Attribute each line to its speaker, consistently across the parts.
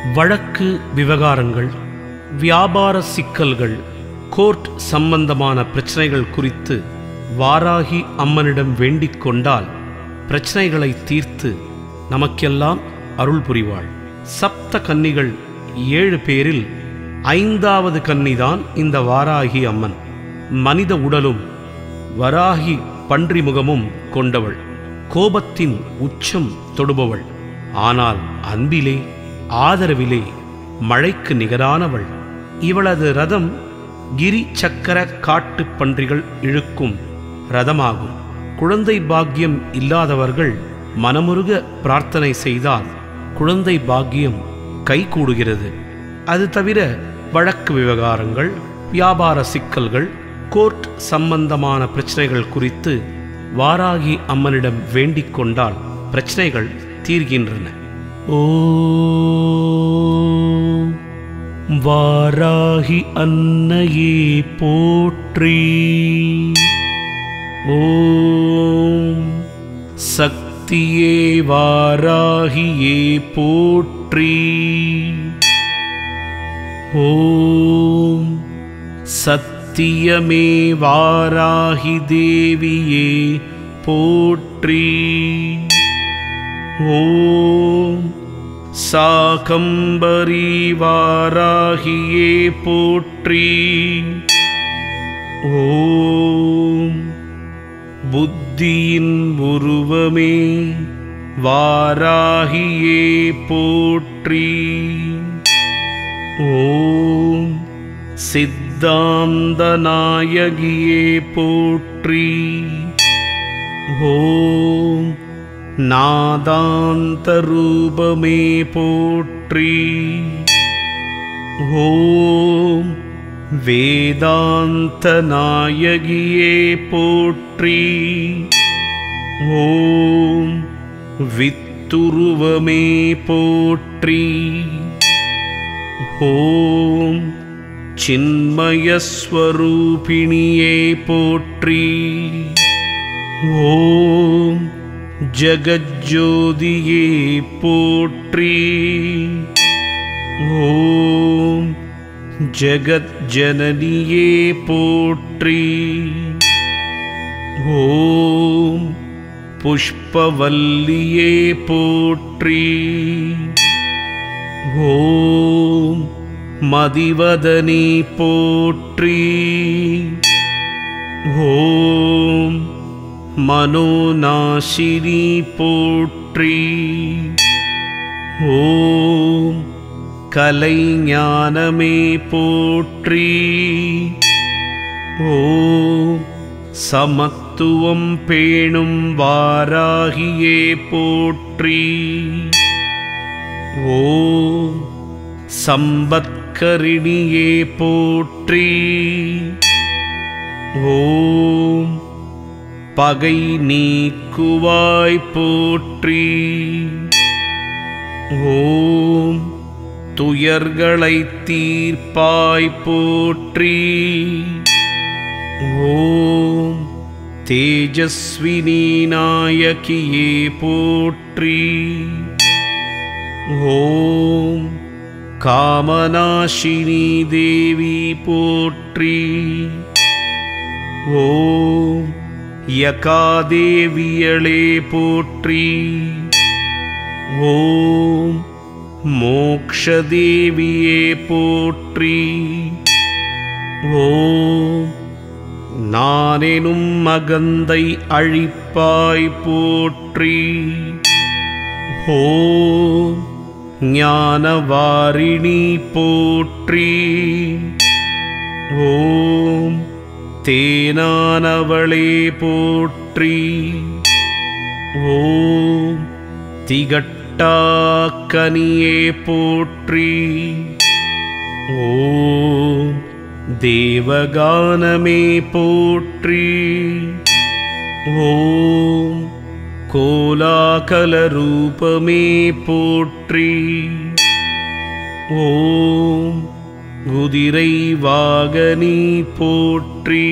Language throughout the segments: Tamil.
Speaker 1: வழக்கு விவகாரங்கள் வியாபார சிக்கல்கள் கோர்ட் சம்பந்தமான பிரச்சனைகள் குறித்து வாராகி அம்மனிடம் வேண்டிக் கொண்டால் பிரச்சனைகளை தீர்த்து நமக்கெல்லாம் அருள் புரிவாள் சப்த கன்னிகள் ஏழு பேரில் ஐந்தாவது கன்னிதான் இந்த வாராகி அம்மன் மனித உடலும் வராகி பன்றி முகமும் கொண்டவள் கோபத்தின் உச்சம் தொடுபவள் ஆனால் அன்பிலே ஆதரவிலே மழைக்கு நிகரானவள் இவளது ரதம் கிரி சக்கர காட்டுப் பன்றிகள் இழுக்கும் ரதமாகும் குழந்தை பாக்கியம் இல்லாதவர்கள் மனமுருக பிரார்த்தனை செய்தால் குழந்தை பாக்கியம் கைகூடுகிறது அது தவிர வழக்கு விவகாரங்கள் வியாபார சிக்கல்கள் கோர்ட் சம்பந்தமான பிரச்சனைகள் குறித்து வாராகி அம்மனிடம் வேண்டிக் கொண்டால் பிரச்சனைகள் தீர்கின்றன ஓம் வாராகி அன்னையே போற்றி ஓம் சக்தியே வாராகியே போற்றி ஓம் சத்தியமே வாராகி தேவியே போற்றி ஓம் சாகம்பரி வாராகியே போற்றி ஓம் புத்தியின் உருவமே வாராகியே போற்றி ஓம் சித்தாந்த நாயகியே போற்றி ஓம் நாதாந்த ரூபமே போற்றி ஓம் வேதாந்த நாயகியே போற்றி ஓம் வித்துருவமே போற்றி ஓம் சின்மயஸ்வரூபிணியே போற்றி ஓம் ஜகஜோதியே போற்றி ஓம் ஜகஜனனியே போற்றி ஓம் புஷ்பவல்லியே போற்றி ஓம் மதிவதனி போற்றி ஓம் மனோநாசினி போற்றி ஓம் கலைஞானமே போற்றி ஓம் சமத்துவம் பேணும் வாராகியே போற்றி ஓம் சம்பத்கரிணியே போற்றி ஓம் பகை நீக்குவாய் போற்றி ஓம் துயர்களை தீர்ப்பாய் போற்றி ஓம் தேஜஸ்வினி நாயகியே போற்றி ஓம் காமநாசினி தேவி போற்றி ஓம் யகாதேவியளே போற்றி ஓம் மோக்ஷதேவியே போற்றி ஓம் நானெனும் மகந்தை அழிப்பாய் போற்றி ஓம் ஞானவாரிணி போற்றி ஓம் தேனானவளே போற்றி ஓம் திகட்டாக்கனியே போற்றி ஓம் தேவகானமே போற்றி ஓம் கோலாகலரூபமே போற்றி ஓம் குதிரை வாகனி போற்றி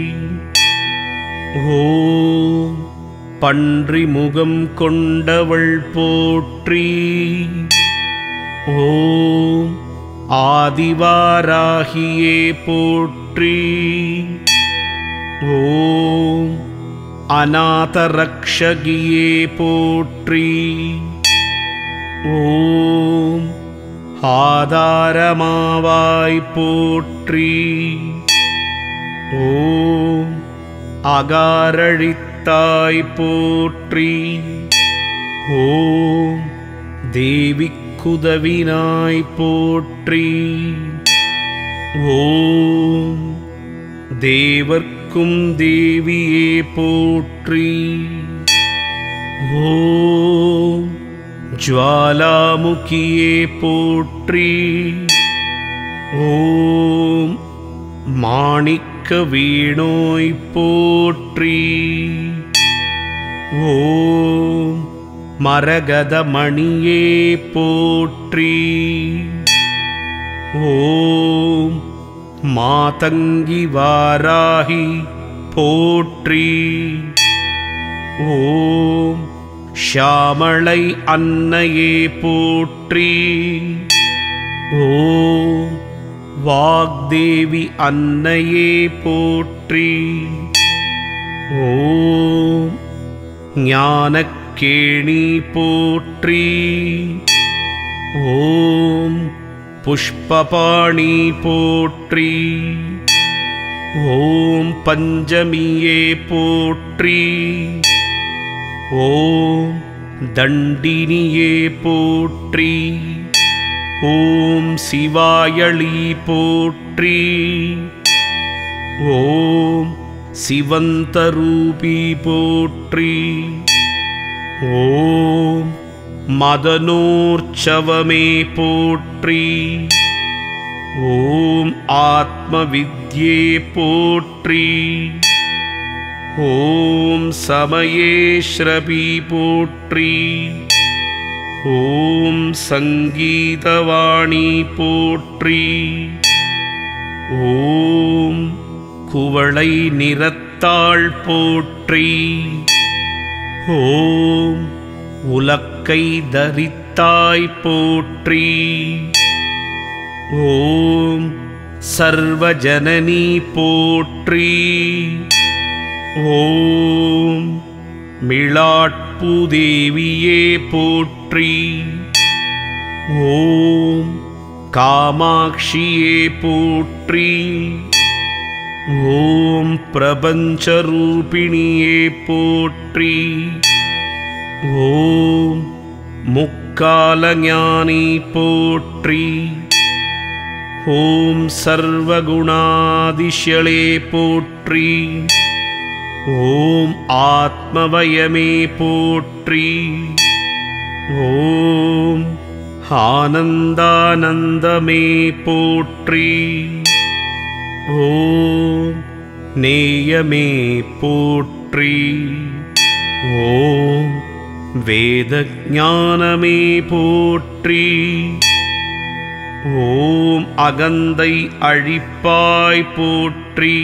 Speaker 1: ஓம் பன்றி முகம் கொண்டவள் போற்றி ஓம் ஆதிவாராகியே போற்றி ஓம் அநாதரக்ஷகியே போற்றி ஓம் ஆதாரமாவாய் போற்றி ஓம் அகாரழித்தாய் போற்றி ஓம் தேவிக்குதவினாய் போற்றி ஓம் தேவர்க்கும் தேவியே போற்றி ஓம் ஜுவாலாமுகியே போற்றி ஓம் மாணிக்க வீணோய் போற்றி ஓம் மரகதமணியே போற்றி ஓம் மாதங்கி வாராகி போற்றி ஓம் ஷாமளை அன்னையே போற்றி ஓம் வாக்தேவி அன்னையே போற்றி ஓம் ஞானக்கேணி போற்றி ஓம் புஷ்பபாணி போற்றி ஓம் பஞ்சமியே போற்றி ஓம் தண்டினியே போற்றி ஓம் சிவாயளி போற்றி ஓம் சிவந்தரூபி போற்றி ஓம் மதனோற்சவமே போற்றி ஓம் ஆத்மவித்யே போற்றி ஓம் சமயேஸ்ரபி போற்றி ஓம் சங்கீதவாணி போற்றி ஓம் குவளை நிறத்தாள் போற்றி ஓம் உலக்கை தரித்தாய் போற்றி ஓம் சர்வஜனனி போற்றி ஓம் மிளாட்புதேவியே போற்றி ஓம் காமாட்சியே போற்றி ஓம் பிரபஞ்சரூபிணியே போற்றி ஓம் முக்காலஞானி போற்றி ஓம் சர்வகுணாதிஷளே போற்றி ஓம் ஆத்மவயமே போற்றி ஓம் ஆனந்தானந்தமே போற்றி ஓம் நேயமே போற்றி ஓம் வேதஞானமே போற்றி ஓம் அகந்தை அழிப்பாய் போற்றி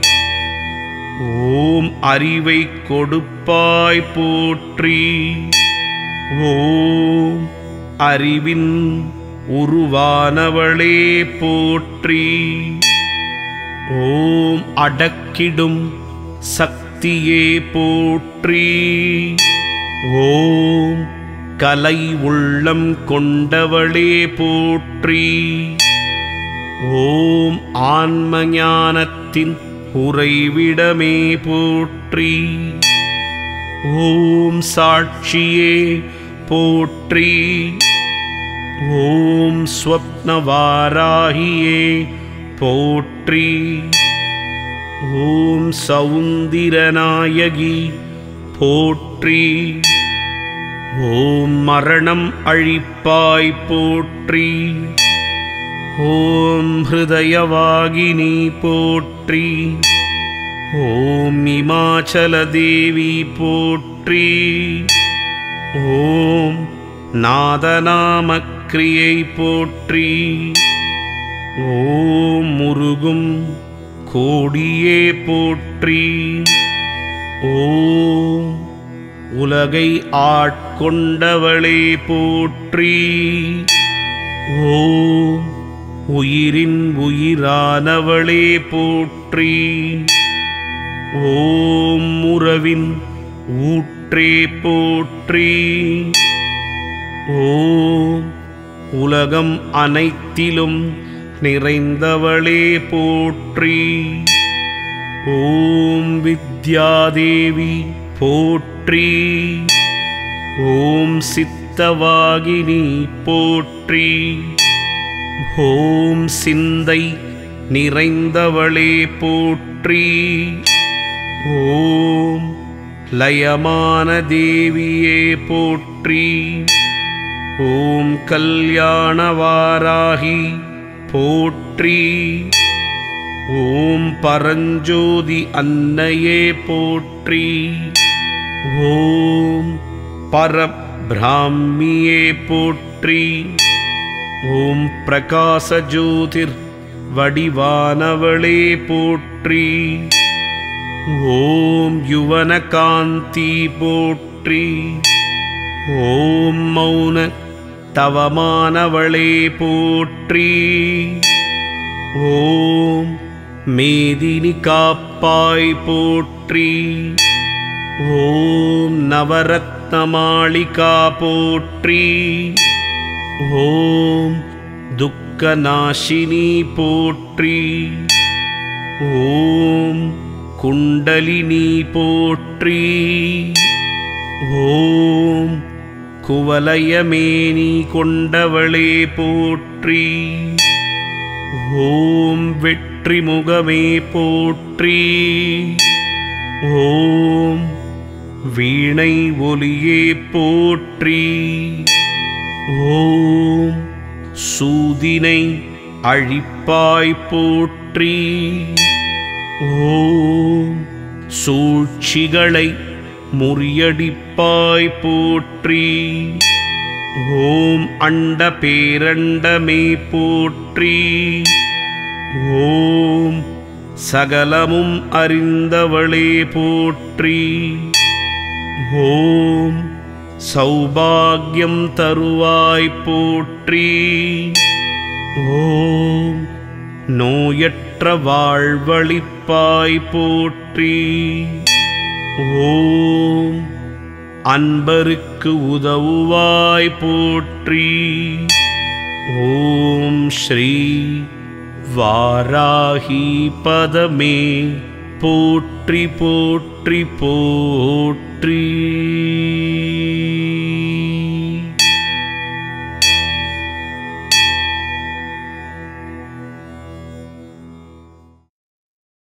Speaker 1: ஓம் அறிவை கொடுப்பாய் போற்றி ஓம் அறிவின் உருவானவளே போற்றி ஓம் அடக்கிடும் சக்தியே போற்றி ஓம் கலை உள்ளம் கொண்டவளே போற்றி ஓம் ஆன்ம ஞானத்தின் உறைவிடமே போற்றி ஓம் சாட்சியே போற்றி ஓம் ஸ்வப்னவாராகியே போற்றி ஓம் சௌந்திரநாயகி போற்றி ஓம் மரணம் அழிப்பாய் போற்றி ஓம் ஹிருதயவாகினி போற்றி ஓம் இமாச்சலதேவி போற்றி ஓம் நாதநாமக்கிரியை போற்றி ஓம் முருகும் கோடியே போற்றி ஓம் உலகை ஆட்கொண்டவளே போற்றி ஓம் உயிரின் உயிரானவளே போற்றி ஓம் உறவின் ஊற்றே போற்றி ஓம் உலகம் அனைத்திலும் நிறைந்தவளே போற்றி ஓம் வித்யாதேவி போற்றி ஓம் சித்தவாகினி போற்றி ஓம் சிந்தை நிறைந்தவளே போற்றி ஓம் லயமான தேவியே போற்றி ஓம் கல்யாணவாராகி போற்றி ஓம் பரஞ்சோதி அன்னையே போற்றி ஓம் பரபிராமியே போற்றி ஓம் பிரகாசஜோதிர் வடிவானவளே போற்றி ஓம் யுவனகாந்தி போற்றி ஓம் மௌன தவமானவளே போற்றி ஓம் மேதினி காப்பாய் போற்றி ஓம் நவரத்னமாளிகா போற்றி ஓம் துக்கநாசினி போற்றி ஓம் குண்டலினி போற்றி ஓம் குவலயமேனி கொண்டவளே போற்றி ஓம் வெற்றி முகமே போற்றி ஓம் வீணை ஒலியே போற்றி ஓம் சூதினை அழிப்பாய் போற்றி ஓம் சூழ்ச்சிகளை முறியடிப்பாய் போற்றி ஓம் அண்ட பேரண்டமே போற்றி ஓம் சகலமும் அறிந்தவளே போற்றி ஓம் சௌபாகியம் தருவாய் போற்றி ஓம் நோயற்ற வாழ்வழிப்பாய் போற்றி ஓம் அன்பருக்கு உதவுவாய் போற்றி ஓம் ஸ்ரீ வாராகி பதமே போற்றி போற்றி போற்றி